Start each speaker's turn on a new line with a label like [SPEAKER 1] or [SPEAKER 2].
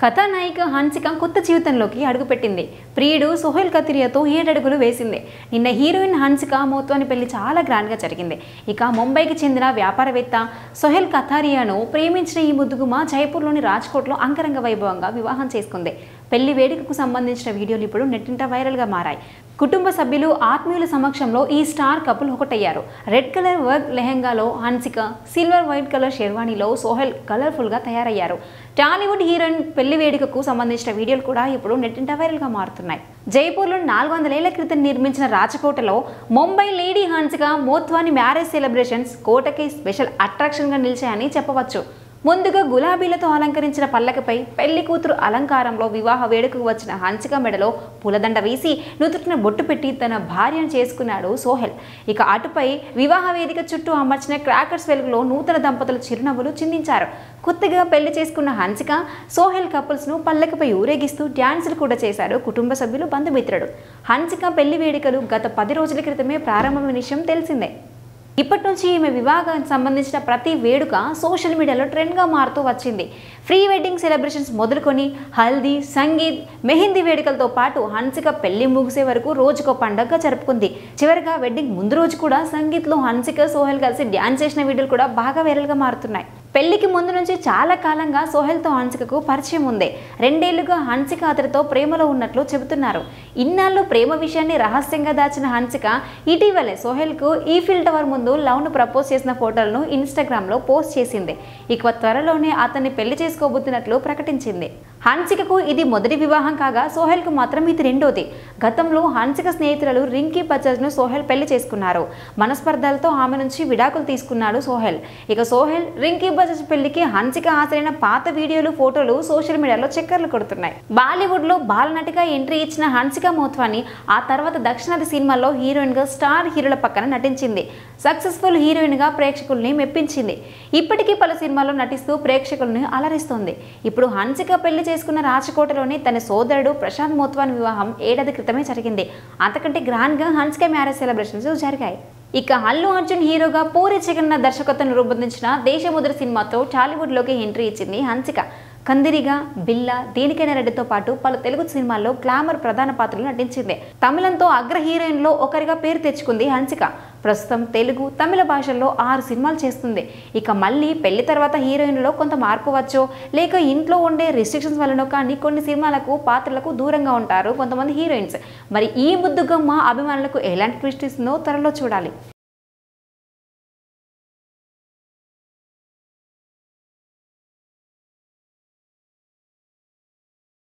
[SPEAKER 1] కథానాయిక హన్సిక కొత్త జీవితంలోకి అడుగుపెట్టింది ప్రియుడు సోహెల్ కతిరియాతో ఏడడుగులు వేసింది నిన్న హీరోయిన్ హన్సిక మోత్వాని పెళ్లి చాలా గ్రాండ్గా జరిగింది ఇక ముంబైకి చెందిన వ్యాపారవేత్త సోహెల్ కథారియాను ప్రేమించిన ఈ ముద్దుగుమ జైపూర్లోని రాజ్కోట్లో అంగరంగ వైభవంగా వివాహం చేసుకుంది పెళ్లి వేడుకకు సంబంధించిన వీడియోలు ఇప్పుడు నెట్టింట వైరల్గా మారాయి కుటుంబ సభ్యులు ఆత్మీయుల సమక్షంలో ఈ స్టార్ కపుల్ ఒకటయ్యారు రెడ్ కలర్ వర్క్ లెహెంగాలో హన్సిక సిల్వర్ వైట్ కలర్ షెర్వానీలో సోహెల్ కలర్ఫుల్గా తయారయ్యారు టాలీవుడ్ హీరోయిన్ పెళ్లి వేడుకకు సంబంధించిన వీడియోలు కూడా ఇప్పుడు నెట్టింట వైరల్గా మారుతున్నాయి జైపూర్లో నాలుగు వందలేళ్ల క్రితం నిర్మించిన రాచకోటలో Mumbai lady Hansika Motwani marriage celebrations కోటకి స్పెషల్ అట్రాక్షన్గా నిలిచాయని చెప్పవచ్చు ముందుగా గులాబీలతో అలంకరించిన పల్లకిపై పెళ్లి కూతురు అలంకారంలో వివాహ వేడుకకు వచ్చిన హన్సిక మెడలో పూలదండ వేసి నుదుటిన బొట్టు పెట్టి తన భార్యను చేసుకున్నాడు సోహెల్ ఇక అటుపై వివాహ వేదిక చుట్టూ అమర్చిన క్రాకర్స్ వెలుగులో నూతన దంపతులు చిరునవ్వులు చిందించారు కొత్తగా పెళ్లి చేసుకున్న హన్సిక సోహెల్ కపుల్స్ను పల్లకిపై ఊరేగిస్తూ డ్యాన్సులు కూడా చేశారు కుటుంబ సభ్యులు బంధుమిత్రుడు హన్సిక పెళ్లి వేడుకలు గత పది రోజుల క్రితమే ప్రారంభమైన విషయం తెలిసిందే ఇప్పటి నుంచి ఈమె వివాహానికి సంబంధించిన ప్రతి వేడుక సోషల్ మీడియాలో ట్రెండ్గా మారుతూ వచ్చింది ప్రీ వెడ్డింగ్ సెలబ్రేషన్స్ మొదలుకొని హల్దీ సంగీత్ మెహిందీ వేడుకలతో పాటు హన్సిక పెళ్లి ముగిసే వరకు రోజుకో పండగగా జరుపుకుంది చివరిగా వెడ్డింగ్ ముందు రోజు కూడా సంగీత్లో హన్సిక సోహెల్ కలిసి డ్యాన్స్ చేసిన వీడియోలు కూడా బాగా వైరల్గా మారుతున్నాయి పెళ్లికి ముందు నుంచి చాలా కాలంగా సోహెల్తో హన్సికకు పరిచయం ఉంది రెండేళ్లుగా హన్సిక అతడితో ప్రేమలో ఉన్నట్లు చెబుతున్నారు ఇన్నాళ్ళు ప్రేమ విషయాన్ని రహస్యంగా దాచిన హన్సిక ఇటీవలే సోహెల్కు ఈఫిల్ టవర్ ముందు లవ్ను ప్రపోజ్ చేసిన ఫోటోలను ఇన్స్టాగ్రామ్లో పోస్ట్ చేసింది ఇక త్వరలోనే అతన్ని పెళ్లి చేసుకోబోతున్నట్లు ప్రకటించింది హన్సికకు ఇది మొదటి వివాహం కాగా సోహెల్కు మాత్రం ఇది రెండోది గతంలో హన్సిక స్నేహితులు రింకీ బజాజ్ను సోహెల్ పెళ్లి చేసుకున్నారు మనస్పర్ధలతో ఆమె నుంచి విడాకులు తీసుకున్నాడు సోహెల్ ఇక సోహెల్ రింకీ బజాజ్ పెళ్లికి హన్సిక హాజరైన పాత వీడియోలు ఫోటోలు సోషల్ మీడియాలో చక్కర్లు కొడుతున్నాయి బాలీవుడ్ లో బాలనటిగా ఎంట్రీ ఇచ్చిన హన్సిక మోత్వాని ఆ తర్వాత దక్షిణాది సినిమాల్లో హీరోయిన్ గా స్టార్ హీరోల పక్కన నటించింది సక్సెస్ఫుల్ హీరోయిన్ గా ప్రేక్షకుల్ని మెప్పించింది ఇప్పటికీ పలు సినిమాల్లో నటిస్తూ ప్రేక్షకుల్ని అలరిస్తోంది ఇప్పుడు హన్సిక పెళ్లి చేసుకున్న రాచకోటలోని తన సోదరుడు ప్రశాంత్ మోత్వాన్ వివాహం ఏడాది క్రితమే జరిగింది అంతకంటే గ్రాండ్ గా హన్సిక మ్యారేజ్ సెలబ్రేషన్స్ జరిగాయి ఇక అల్లు అర్జున్ హీరోగా పూరి జగన్నాథ్ దర్శకత్వం రూపొందించిన దేశముద్ర సినిమాతో టాలీవుడ్లోకి ఎంట్రీ ఇచ్చింది హన్సిక కందిరిగా బిల్ల దేనికైనా రెడ్డితో పాటు పలు తెలుగు సినిమాల్లో గ్లామర్ ప్రధాన పాత్రలు నటించింది తమిళంతో అగ్ర హీరోయిన్లో ఒకరిగా పేరు తెచ్చుకుంది హన్సిక ప్రస్తుతం తెలుగు తమిళ భాషల్లో ఆరు సినిమాలు చేస్తుంది ఇక మళ్ళీ పెళ్లి తర్వాత హీరోయిన్లో కొంత మార్పు వచ్చో లేక ఇంట్లో ఉండే రిస్ట్రిక్షన్స్ వలనో కానీ కొన్ని సినిమాలకు పాత్రలకు దూరంగా ఉంటారు కొంతమంది హీరోయిన్స్ మరి ఈ ముద్దుగమ్మ అభిమానులకు ఎలాంటి ట్విస్ట్ ఇస్తుందో త్వరలో చూడాలి